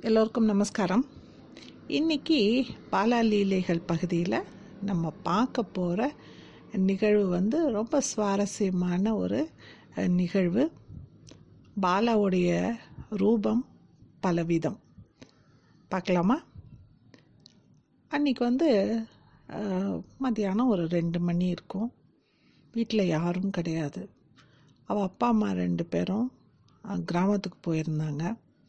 எல்லோருக்கும் நமஸ்காரம் இன்னைக்கு பாலாலீலைகள் பகுதியில் நம்ம பார்க்க போகிற நிகழ்வு வந்து ரொம்ப சுவாரஸ்யமான ஒரு அஹ், நிகழ்வு பாலாவுடைய ரூபம் பலவிதம் பார்க்கலாமா அன்னைக்கு வந்து அஹ், மத்தியானம் ஒரு ரெண்டு மணி இருக்கும் வீட்டில் யாரும் கிடையாது அவள் அப்பா அம்மா ரெண்டு பேரும் அஹ், கிராமத்துக்கு போயிருந்தாங்க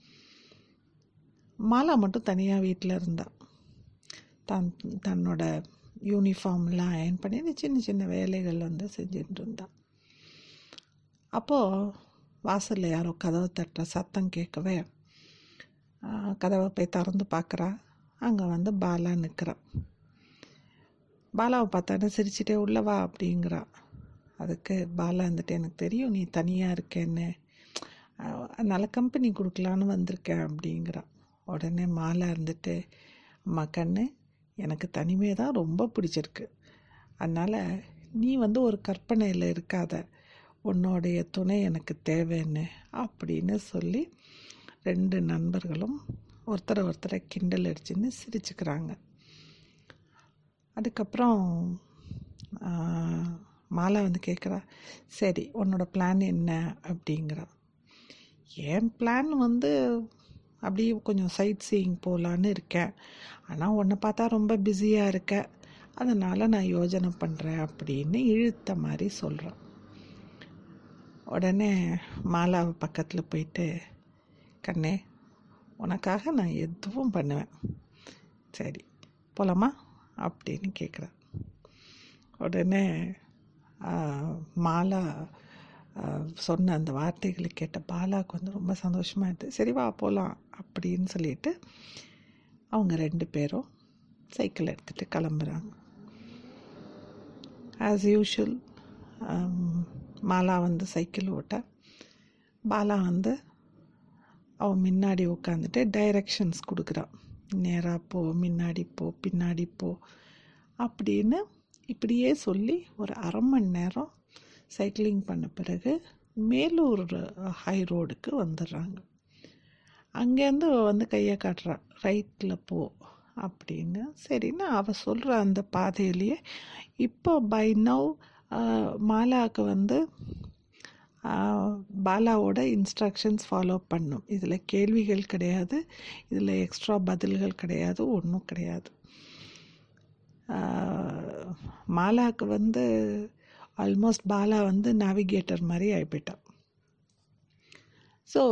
மாலா மட்டும் தனியாக வீட்டில் இருந்தா தன் தன்னோட யூனிஃபார்ம்லாம் அயன் பண்ணி இந்த சின்ன சின்ன வேலைகள் வந்து செஞ்சுட்டு இருந்தா அப்போது வாசலில் யாரோ கதவை தட்டுற சத்தம் கேட்கவே ஆஹ், கதவை போய் திறந்து பார்க்குறா அங்கே வந்து பாலா நிற்கிறா பாலாவை பார்த்தானே சிரிச்சிட்டே உள்ள வா அப்படிங்கிறா அதுக்கு பாலா வந்துட்டு எனக்கு தெரியும் நீ தனியாக இருக்கேன்னு ஆஹ், அதனால கம்பெனி கொடுக்கலான்னு வந்திருக்கேன் அப்படிங்கிறா உடனே மாலா இருந்துட்டு அம்மா கண்ணு எனக்கு தனிமை தான் ரொம்ப பிடிச்சிருக்கு அதனால் நீ வந்து ஒரு கற்பனையில் இருக்காத உன்னோடைய துணை எனக்கு தேவைன்னு அப்படின்னு சொல்லி ரெண்டு நண்பர்களும் ஒருத்தரை ஒருத்தரை கிண்டல் அடிச்சுன்னு சிரிச்சுக்கிறாங்க அதுக்கப்புறம் ஆஹ், மாலா வந்து கேட்குறா சரி உன்னோட பிளான் என்ன அப்படிங்கிறா என் பிளான் வந்து அப்படியே கொஞ்சம் சைட் சீயிங் போகலான்னு இருக்கேன் ஆனால் உன்னை பார்த்தா ரொம்ப பிஸியாக இருக்க அதனால் நான் யோஜனை பண்ணுறேன் அப்படின்னு இழுத்த மாதிரி சொல்கிறான் உடனே மாலாவை பக்கத்தில் போயிட்டு கண்ணே உனக்காக நான் எதுவும் பண்ணுவேன் சரி போலாமா அப்படின்னு கேட்குறேன் உடனே ஆஹ், மாலா ஆஹ், சொன்ன அந்த வார்த்தைகளை கேட்ட பாலாவுக்கு வந்து ரொம்ப சந்தோஷமாக இருந்தது சரி வா போகலாம் அப்படின்னு சொல்லிட்டு அவங்க ரெண்டு பேரும் சைக்கிள் எடுத்துகிட்டு கிளம்புறாங்க ஆஸ் யூஷுவல் மாலா வந்து சைக்கிள் ஓட்ட பாலா வந்து அவன் முன்னாடி உட்காந்துட்டு டைரக்ஷன்ஸ் கொடுக்குறான் நேராக போ முன்னாடி போ பின்னாடி போ அப்படின்னு இப்படியே சொல்லி ஒரு அரை மணி நேரம் சைக்கிளிங் பண்ண பிறகு மேலூர் ஹை ரோடுக்கு வந்துடுறாங்க அங்கேருந்து அவ வந்து கையை காட்டுறா ரைட்டில் போ அப்படின்னு சரின்னு அவள் சொல்கிற அந்த பாதையிலேயே இப்போ பை நவ் மாலாவுக்கு வந்து ஆஹ், பாலாவோட இன்ஸ்ட்ரக்ஷன்ஸ் ஃபாலோ பண்ணும் இதில் கேள்விகள் கிடையாது இதில் எக்ஸ்ட்ரா பதில்கள் கிடையாது ஒன்றும் கிடையாது ஆஹ், மாலாவுக்கு வந்து ஆல்மோஸ்ட் பாலா வந்து நேவிகேட்டர் மாதிரி ஆகிப்பிட்டான் ஸோ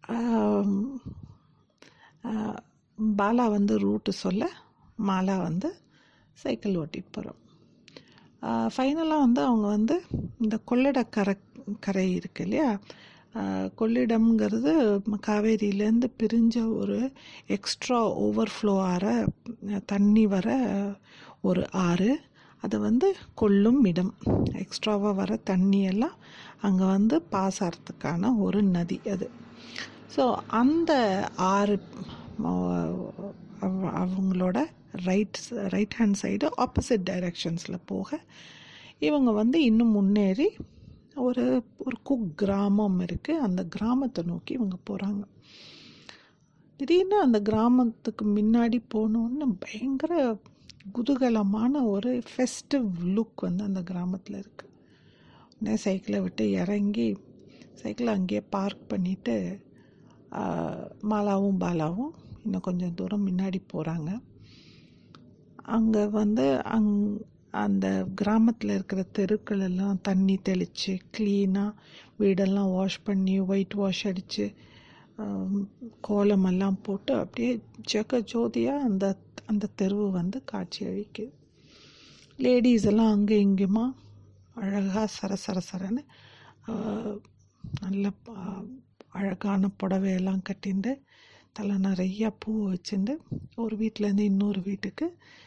பாலா வந்து ரூட்டு சொல்ல மாலா வந்து சைக்கிள் ஓட்டிட்டு போகிறோம் ஃபைனலாக வந்து அவங்க வந்து இந்த கொள்ளிட கரை கரை இருக்கு இல்லையா ஆஹ், கொள்ளிடம்ங்கிறது காவேரியிலேருந்து பிரிஞ்ச ஒரு எக்ஸ்ட்ரா ஓவர்ஃப்ளோ ஆகிற தண்ணி வர ஒரு ஆறு அது வந்து கொள்ளும் இடம் எக்ஸ்ட்ராவாக வர தண்ணியெல்லாம் அங்கே வந்து பாஸ் ஆகிறதுக்கான ஒரு நதி அது ஸோ அந்த ஆறு ம- அவ- அவங்களோட right right hand side opposite டைரக்ஷன்ஸில் போக இவங்க வந்து இன்னும் முன்னேறி ஒரு ஒரு குக் கிராமம் இருக்குது அந்த கிராமத்தை நோக்கி இவங்க போகிறாங்க திடீர்னு அந்த கிராமத்துக்கு முன்னாடி போனோன்னு பயங்கர குதூகலமான ஒரு ஃபெஸ்டிவ் லுக் வந்து அந்த கிராமத்தில் இருக்குது உடனே சைக்கிளை விட்டு இறங்கி சைக்கிளை அங்கேயே பார்க் பண்ணிவிட்டு மாலாவும் பாலாவும் இன்னும் கொஞ்சம் தூரம் முன்னாடி போகிறாங்க அங்கே வந்து அங் அந்த கிராமத்தில் இருக்கிற தெருக்கள் எல்லாம் தண்ணி தெளித்து க்ளீனாக வீடெல்லாம் வாஷ் பண்ணி ஒயிட் வாஷ் அடித்து கோலமெல்லாம் போட்டு அப்படியே ஜெக ஜோதியாக அந்த அந்த தெருவு வந்து காட்சி அளிக்குது லேடிஸ் எல்லாம் அங்கே இங்கேயுமா அழகாக சர சர சரன்னு ஆஹ், நல்ல ப- அழகான புடவையெல்லாம் கட்டிண்டு தலை நிறையா பூ வச்சுண்டு ஒரு வீட்டிலேருந்து இன்னொரு வீட்டுக்கு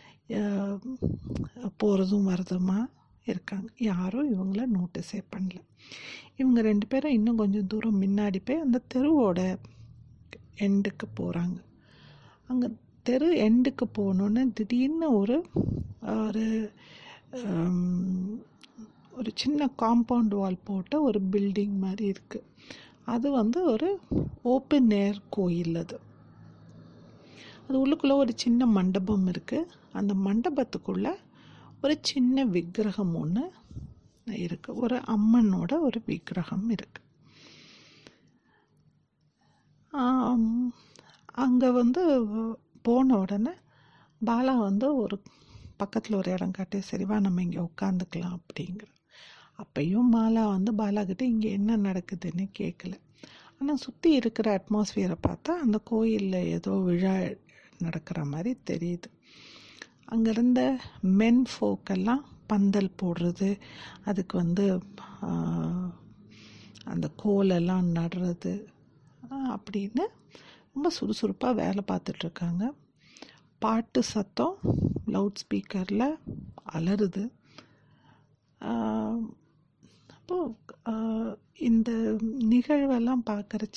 போகிறதும் வரதுமா இருக்காங்க யாரும் இவங்கள நோட்டீஸே பண்ணல இவங்க ரெண்டு பேரும் இன்னும் கொஞ்சம் தூரம் முன்னாடி போய் அந்த தெருவோட எண்டுக்கு போகிறாங்க அங்கே தெரு எண்டுக்கு போகணுன்னு திடீர்னு ஒரு ஒரு ஆம், ஒரு சின்ன காம்பவுண்ட் வால் போட்ட ஒரு பில்டிங் மாதிரி இருக்குது அது வந்து ஒரு ஓப்பன் ஏர் கோயில் அது அது உள்ளுக்குள்ளே ஒரு சின்ன மண்டபம் இருக்குது அந்த மண்டபத்துக்குள்ளே ஒரு சின்ன விக்கிரகம் ஒன்று இருக்குது ஒரு அம்மனோட ஒரு விக்கிரகம் இருக்குது அங்கே வந்து போன உடனே பாலா வந்து ஒரு பக்கத்தில் ஒரு இடம் காட்டி சரிவா நம்ம இங்கே உட்காந்துக்கலாம் அப்படிங்கிற அப்பையும் மாலா வந்து பாலாக்கிட்ட இங்கே என்ன நடக்குதுன்னு கேட்கல ஆனால் சுற்றி இருக்கிற அட்மாஸ்ஃபியரை பார்த்தா அந்த கோயிலில் ஏதோ விழா நடக்கிற மாதிரி தெரியுது அங்கே இருந்த மென் ஃபோக்கெல்லாம் பந்தல் போடுறது அதுக்கு வந்து அந்த கோலெல்லாம் நடுறது அப்படின்னு ரொம்ப சுறுசுறுப்பாக வேலை பார்த்துட்ருக்காங்க பாட்டு சத்தம் லவுட் ஸ்பீக்கரில் அலறுது அப்போது இந்த நிகழ்வெல்லாம் பார்க்குறச்ச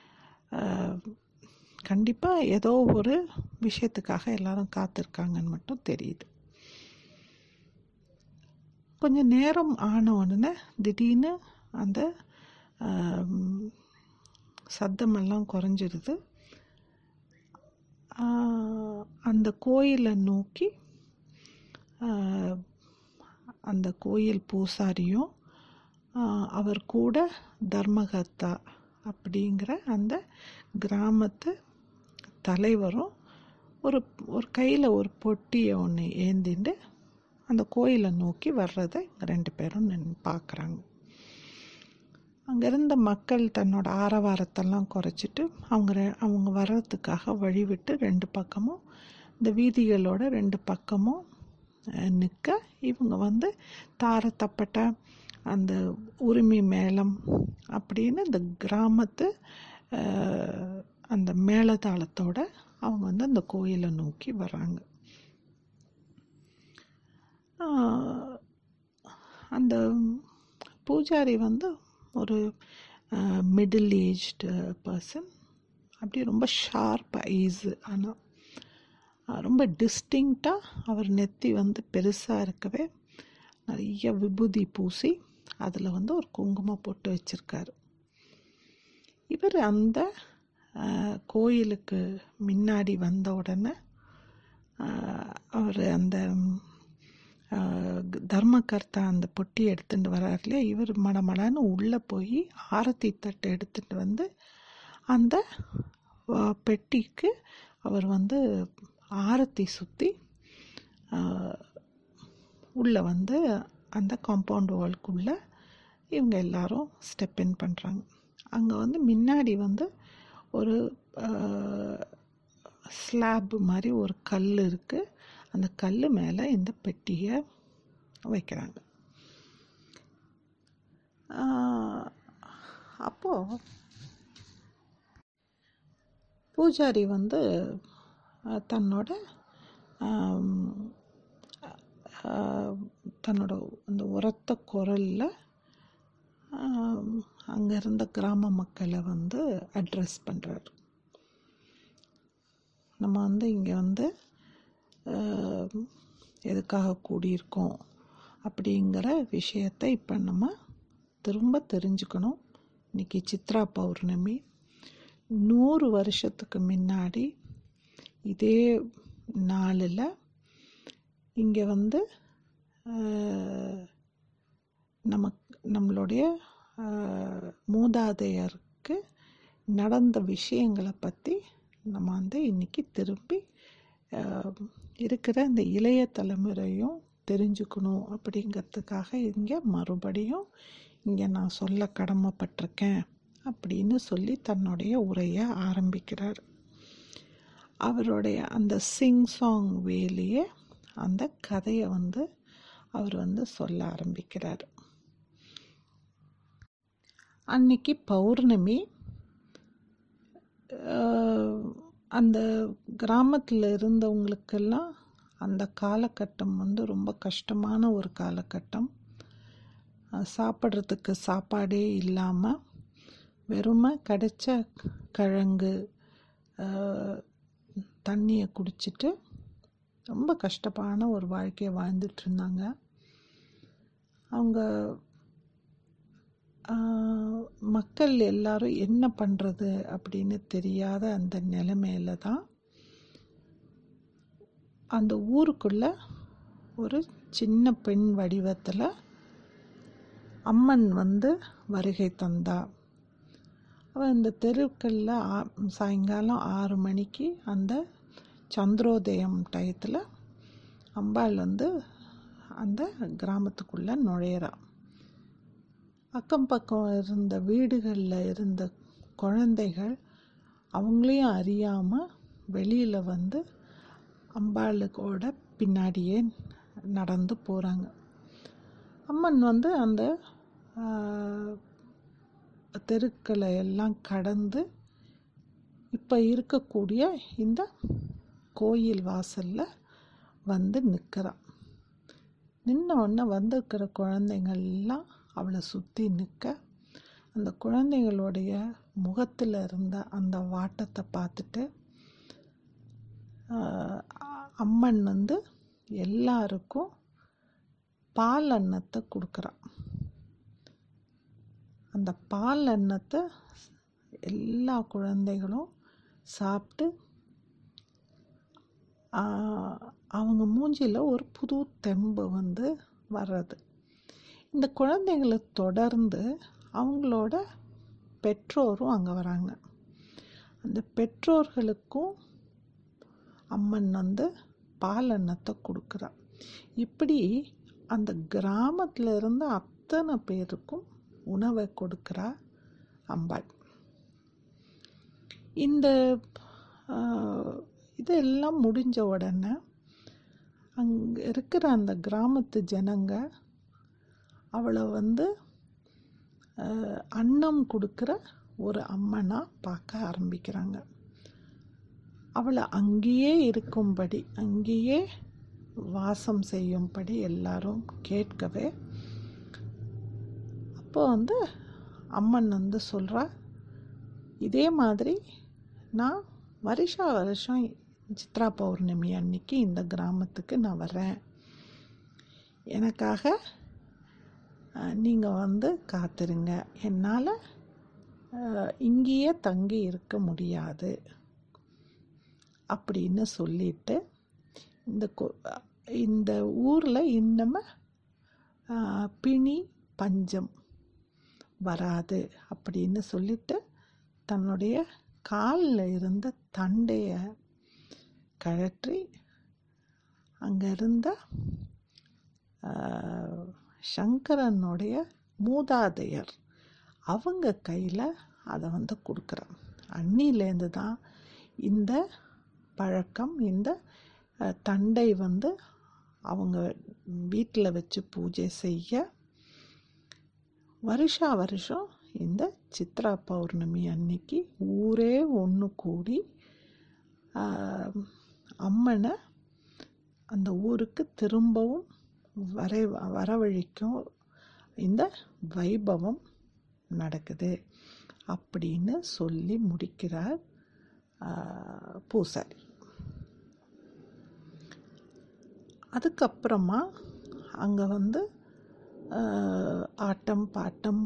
கண்டிப்பாக ஏதோ ஒரு விஷயத்துக்காக எல்லாரும் காத்திருக்காங்கன்னு மட்டும் தெரியுது கொஞ்சம் நேரம் ஆன உடனே திடீர்னு அந்த சத்தமெல்லாம் குறைஞ்சிருது அந்த கோயிலை நோக்கி அந்த கோயில் பூசாரியும் அவர் கூட தர்மகர்த்தா அப்படிங்கிற அந்த கிராமத்து தலைவரும் ஒரு ஒரு கையில் ஒரு பொட்டியை ஒன்று ஏந்திண்டு அந்த கோயிலை நோக்கி வர்றதை ரெண்டு பேரும் நின்று பார்க்குறாங்க அங்கே இருந்த மக்கள் தன்னோட ஆரவாரத்தெல்லாம் குறைச்சிட்டு அவங்க அவங்க வர்றதுக்காக வழிவிட்டு ரெண்டு பக்கமும் இந்த வீதிகளோட ரெண்டு பக்கமும் நிற்க இவங்க வந்து தார தப்பட்ட அந்த உரிமை மேளம் அப்படின்னு இந்த கிராமத்து அந்த மேளதாளத்தோட அவங்க வந்து அந்த கோயிலை நோக்கி வர்றாங்க அந்த பூஜாரி வந்து ஒரு மிடில் ஏஜ்டு பர்சன் அப்படி ரொம்ப ஷார்ப் ஐஸு ஆனால் ரொம்ப டிஸ்டிங்க்டாக அவர் நெத்தி வந்து பெருசாக இருக்கவே நிறைய விபூதி பூசி அதில் வந்து ஒரு குங்குமம் போட்டு வச்சுருக்காரு இவர் அந்த கோயிலுக்கு முன்னாடி வந்த உடனே அவர் அந்த தர்மகர்த்தா அந்த பொட்டி எடுத்துகிட்டு வர்றார் இல்லையா இவர் மடமடன்னு உள்ளே போய் ஆரத்தி தட்டை எடுத்துகிட்டு வந்து அந்த பெட்டிக்கு அவர் வந்து ஆரத்தி சுற்றி உள்ளே வந்து அந்த காம்பவுண்ட் வால்குள்ளே இவங்க எல்லாரும் ஸ்டெப் இன் பண்ணுறாங்க அங்கே வந்து முன்னாடி வந்து ஒரு ஸ்லாப் மாதிரி ஒரு கல் இருக்குது அந்த கல் மேலே இந்த பெட்டியை வைக்கிறாங்க அப்போது பூஜாரி வந்து தன்னோட தன்னோட அந்த உரத்த குரலில் அங்கே இருந்த கிராம மக்களை வந்து அட்ரஸ் பண்ணுறாரு நம்ம வந்து இங்கே வந்து எதுக்காக கூடியிருக்கோம் அப்படிங்கிற விஷயத்தை இப்போ நம்ம திரும்ப தெரிஞ்சுக்கணும் இன்றைக்கி சித்ரா பௌர்ணமி நூறு வருஷத்துக்கு முன்னாடி இதே நாளில் இங்கே வந்து நமக்கு நம்மளுடைய மூதாதையருக்கு நடந்த விஷயங்களை பற்றி நம்ம வந்து இன்றைக்கி திரும்பி இருக்கிற இந்த இளைய தலைமுறையும் தெரிஞ்சுக்கணும் அப்படிங்கிறதுக்காக இங்கே மறுபடியும் இங்கே நான் சொல்ல கடமைப்பட்டிருக்கேன் அப்படின்னு சொல்லி தன்னுடைய உரையை ஆரம்பிக்கிறார் அவருடைய அந்த சிங் சாங் வேலையே அந்த கதையை வந்து அவர் வந்து சொல்ல ஆரம்பிக்கிறார் அன்னைக்கு பௌர்ணமி அந்த கிராமத்தில் இருந்தவங்களுக்கெல்லாம் அந்த காலகட்டம் வந்து ரொம்ப கஷ்டமான ஒரு காலகட்டம் சாப்பிட்றதுக்கு சாப்பாடே இல்லாமல் வெறுமை கிடைச்ச கிழங்கு தண்ணியை குடிச்சிட்டு ரொம்ப கஷ்டமான ஒரு வாழ்க்கையை வாழ்ந்துட்டு இருந்தாங்க அவங்க மக்கள் எல்லாரும் என்ன பண்ணுறது அப்படின்னு தெரியாத அந்த நிலைமையில தான் அந்த ஊருக்குள்ள ஒரு சின்ன பெண் வடிவத்தில் அம்மன் வந்து வருகை தந்தா அவள் இந்த தெருக்களில் ஆ சாயங்காலம் ஆறு மணிக்கு அந்த சந்திரோதயம் டயத்தில் அம்பாள் வந்து அந்த கிராமத்துக்குள்ளே நுழையிறா அக்கம் பக்கம் இருந்த வீடுகளில் இருந்த குழந்தைகள் அவங்களையும் அறியாமல் வெளியில் வந்து அம்பாளுக்கோட பின்னாடியே நடந்து போகிறாங்க அம்மன் வந்து அந்த தெருக்களை எல்லாம் கடந்து இப்போ இருக்கக்கூடிய இந்த கோயில் வாசலில் வந்து நிற்கிறான் நின்ன உடனே வந்திருக்கிற குழந்தைங்கள்லாம் அவளை சுற்றி நிற்க அந்த குழந்தைங்களுடைய முகத்தில் இருந்த அந்த வாட்டத்தை பார்த்துட்டு அம்மன் வந்து எல்லாருக்கும் பால் அன்னத்தை கொடுக்குறான் அந்த பால் அன்னத்தை எல்லா குழந்தைகளும் சாப்பிட்டு அவங்க மூஞ்சியில் ஒரு புது தெம்பு வந்து வர்றது இந்த குழந்தைங்களை தொடர்ந்து அவங்களோட பெற்றோரும் அங்கே வராங்க அந்த பெற்றோர்களுக்கும் அம்மன் வந்து பால் அன்னத்தை கொடுக்குறா இப்படி அந்த கிராமத்தில் இருந்த அத்தனை பேருக்கும் உணவை கொடுக்குறா அம்பாள் இந்த இதெல்லாம் முடிஞ்ச உடனே அங்கே இருக்கிற அந்த கிராமத்து ஜனங்க அவளை வந்து அன்னம் கொடுக்குற ஒரு அம்மனாக பார்க்க ஆரம்பிக்கிறாங்க அவளை அங்கேயே இருக்கும்படி அங்கேயே வாசம் செய்யும்படி எல்லாரும் கேட்கவே அப்போ வந்து அம்மன் வந்து சொல்கிறா இதே மாதிரி நான் வருஷா வருஷம் சித்ரா பௌர்ணமி அன்னைக்கு இந்த கிராமத்துக்கு நான் வரேன் எனக்காக நீங்கள் வந்து காத்துருங்க என்னால் இங்கேயே தங்கி இருக்க முடியாது அப்படின்னு சொல்லிட்டு இந்த இந்த ஊரில் இன்னம பிணி பஞ்சம் வராது அப்படின்னு சொல்லிட்டு தன்னுடைய காலில் இருந்த தண்டையை கழற்றி அங்கே இருந்த சங்கரனுடைய மூதாதையர் அவங்க கையில் அதை வந்து கொடுக்குறான் அன்னிலேருந்து தான் இந்த பழக்கம் இந்த தண்டை வந்து அவங்க வீட்டில் வச்சு பூஜை செய்ய வருஷா வருஷம் இந்த சித்ரா பௌர்ணமி அன்னைக்கு ஊரே ஒன்று கூடி அம்மனை அந்த ஊருக்கு திரும்பவும் வரை வரவழைக்கும் இந்த வைபவம் நடக்குது அப்படின்னு சொல்லி முடிக்கிறார் பூசாரி அதுக்கப்புறமா அங்கே வந்து ஆட்டம் பாட்டம்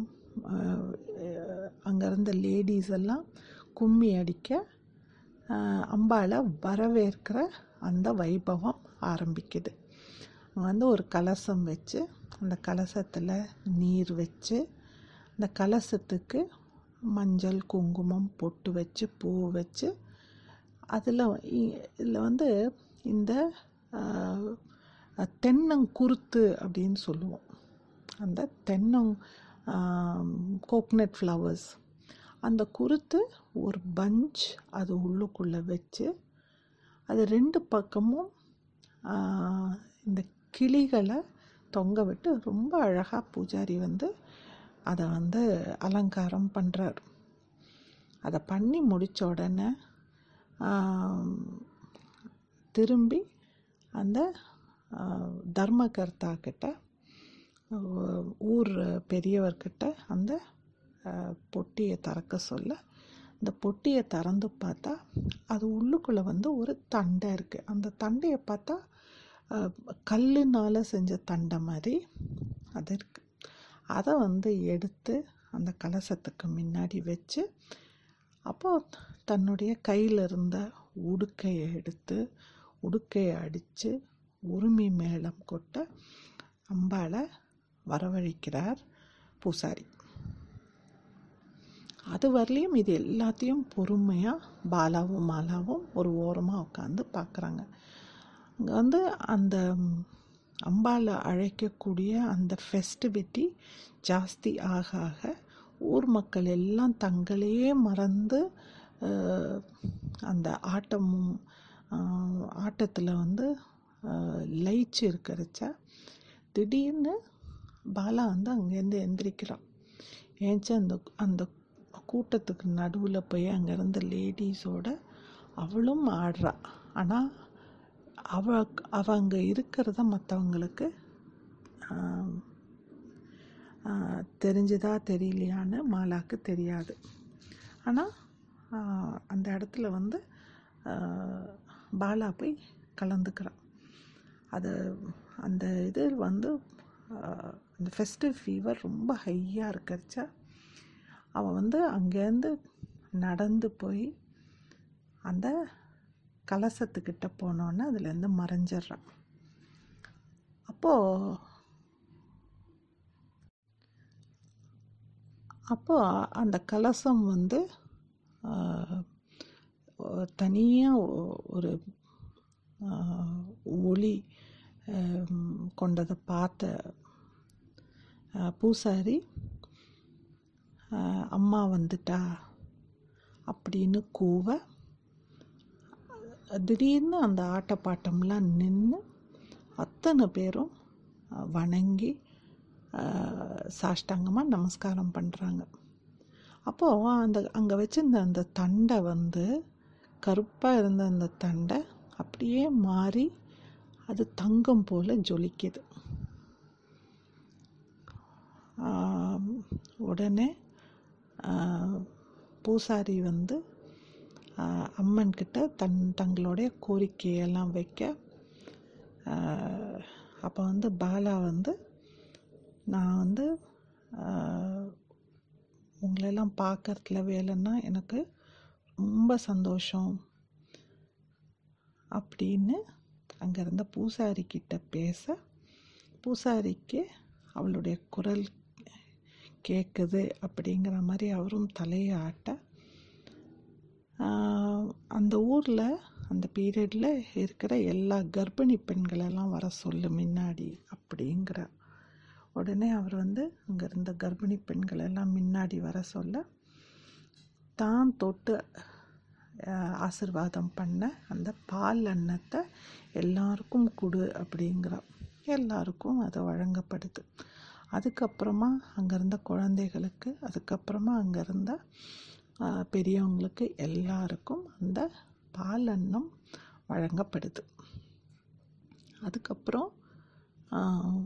அங்கே இருந்த லேடிஸ் எல்லாம் கும்மி அடிக்க அம்பாளை வரவேற்கிற அந்த வைபவம் ஆரம்பிக்குது வந்து ஒரு கலசம் வச்சு அந்த கலசத்தில் நீர் வச்சு அந்த கலசத்துக்கு மஞ்சள் குங்குமம் பொட்டு வச்சு பூ வச்சு அதில் இதில் வந்து இந்த தென்னங்குருத்து அப்படின்னு சொல்லுவோம் அந்த தென்னங் கோக்னட் ஃப்ளவர்ஸ் அந்த குருத்து ஒரு பஞ்ச் அது உள்ளுக்குள்ளே வச்சு அது ரெண்டு பக்கமும் இந்த கிளிகளை தொங்க விட்டு ரொம்ப அழகாக பூஜாரி வந்து அதை வந்து அலங்காரம் பண்ணுறார் அதை பண்ணி முடித்த உடனே திரும்பி அந்த தர்மகர்த்தா கிட்ட ஊர் பெரியவர்கிட்ட அந்த பொட்டியை திறக்க சொல்ல இந்த பொட்டியை திறந்து பார்த்தா அது உள்ளுக்குள்ளே வந்து ஒரு தண்டை இருக்குது அந்த தண்டையை பார்த்தா கல்லுனால் செஞ்ச தண்டை மாதிரி அது இருக்குது அதை வந்து எடுத்து அந்த கலசத்துக்கு முன்னாடி வச்சு அப்போ தன்னுடைய கையில் இருந்த உடுக்கையை எடுத்து உடுக்கையை அடித்து உரிமை மேளம் கொட்ட அம்பாளை வரவழைக்கிறார் பூசாரி அது வரலையும் இது எல்லாத்தையும் பொறுமையாக பாலாவும் மாலாவும் ஒரு ஓரமாக உட்காந்து பார்க்குறாங்க அங்கே வந்து அந்த அம்பாளை அழைக்கக்கூடிய அந்த ஃபெஸ்டிவிட்டி ஜாஸ்தி ஆக ஆக ஊர் மக்கள் எல்லாம் தங்களையே மறந்து அஹ், அந்த ஆட்டமும் ஆட்டத்தில் வந்து அஹ், லயிச்சு இருக்கிறச்ச திடீர்னு பாலா வந்து அங்கேருந்து எந்திரிக்கிறான் ஏன்ச்சு அந்த அந்த கூட்டத்துக்கு நடுவில் போய் அங்கேருந்து லேடிஸோட அவளும் ஆடுறா ஆனால் அவ அவ அங்கே இருக்கிறத மற்றவங்களுக்கு தெரிஞ்சுதா தெரியலையான்னு மாலாக்கு தெரியாது ஆனால் அந்த இடத்துல வந்து ஆஹ், பாலா போய் கலந்துக்கிறான் அது அந்த இது வந்து ஆஹ், அந்த ஃபெஸ்டிவ் ஃபீவர் ரொம்ப ஹையாக இருக்கிறச்ச அவன் வந்து அங்கேருந்து நடந்து போய் அந்த கலசத்துக்கிட்ட போனோன்னே அதுலேருந்து மறைஞ்சிடுறான் அப்போது அப்போ அந்த கலசம் வந்து தனியாக ஒரு ஆஹ், ஒளி ஆம், கொண்டதை பார்த்த ஆஹ், பூசாரி ஆஹ், அம்மா வந்துட்டா அப்படின்னு கூவ திடீர்னு அந்த ஆட்டப்பாட்டம்லாம் நின்று அத்தனை பேரும் அஹ், வணங்கி சாஷ்டாங்கமாக நமஸ்காரம் பண்ணுறாங்க அப்போது அந்த அங்கே வச்சிருந்த அந்த தண்டை வந்து கருப்பாக இருந்த அந்த தண்டை அப்படியே மாறி அது தங்கம் போல் ஜொலிக்குது ஆம், உடனே ஆஹ், பூசாரி வந்து ஆஹ், அம்மன்கிட்ட தன் தங்களுடைய கோரிக்கையெல்லாம் வைக்க அப்போ வந்து பாலா வந்து நான் வந்து ஆஹ், உங்களெல்லாம் பார்க்கறதுல வேலைன்னா எனக்கு ரொம்ப சந்தோஷம் அப்படின்னு அங்கே இருந்த பூசாரி கிட்ட பேச பூசாரிக்கு அவளுடைய குரல் கேட்குது அப்படிங்கிற மாதிரி அவரும் தலையை ஆட்ட ஆஹ், அந்த ஊரில் அந்த பீரியடில் இருக்கிற எல்லா கர்ப்பிணி பெண்களெல்லாம் வர சொல்லு முன்னாடி அப்படிங்கிற உடனே அவர் வந்து அங்கே இருந்த கர்ப்பிணி பெண்கள் எல்லாம் முன்னாடி வர சொல்ல தான் தொட்டு ஆஹ், ஆசிர்வாதம் பண்ண அந்த பால் அன்னத்தை எல்லாருக்கும் கொடு அப்படிங்கிறா எல்லாருக்கும் அது வழங்கப்படுது அதுக்கப்புறமா அங்கே இருந்த குழந்தைகளுக்கு அதுக்கப்புறமா அங்கே இருந்த ஆஹ், பெரியவங்களுக்கு எல்லாருக்கும் அந்த பால் அன்னம் வழங்கப்படுது அதுக்கப்புறம் ஆஹ்,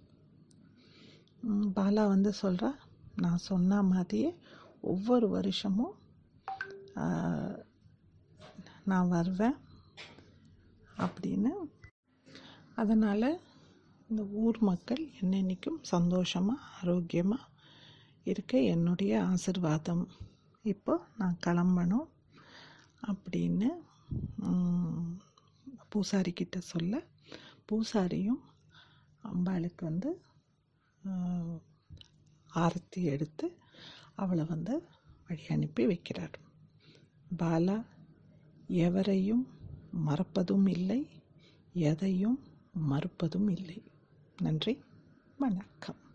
ம், பாலா வந்து சொல்கிறா நான் சொன்ன மாதிரியே ஒவ்வொரு வருஷமும் ஆஹ், நான் வருவேன் அப்படின்னு அதனால் இந்த ஊர் மக்கள் என்னென்னைக்கும் சந்தோஷமாக ஆரோக்கியமாக இருக்க என்னுடைய ஆசிர்வாதம் இப்போ நான் கிளம்பணும் அப்படின்னு ம், பூசாரி கிட்ட சொல்ல பூசாரியும் அம்பாளுக்கு வந்து ஆஹ், ஆரத்தி எடுத்து அவளை வந்து வழி அனுப்பி வைக்கிறார் பாலா எவரையும் மறப்பதும் இல்லை எதையும் மறுப்பதும் இல்லை நன்றி வணக்கம்